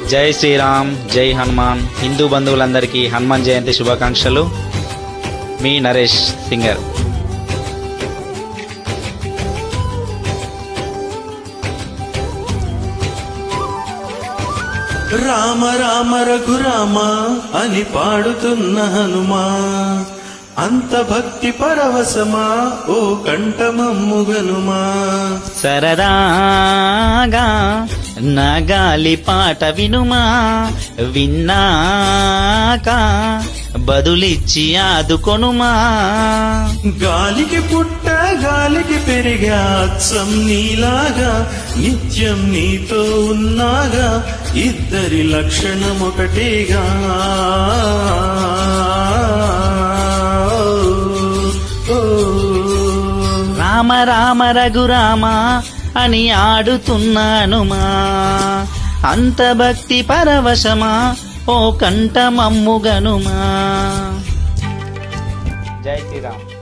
జై శ్రీరామ్ జై హనుమాన్ హిందూ బంధువులందరికీ హనుమాన్ జయంతి శుభాకాంక్షలు మీ నరేష్ సింగర్ రామ రామ రఘురామ అని పాడుతున్న హనుమా అంత భక్తి పరవశమా ఓ కంఠమమ్ముగనుమా సరదాగా నగాలి పాట వినుమా విన్నాక బదులిచ్చి ఆదుకొనుమా గాలికి పుట్ట గాలికి పెరిగా అచ్చం నీలాగా నిత్యం నీతో ఉన్నాగా ఇద్దరి లక్షణం ఒకటేగా ఓ, ఓ. రామ రామ రఘురామ అని ఆడుతున్నానుమా అంత భక్తి పరవశమా ఓ కంఠమమ్ముగనుమా జై శ్రీరామ్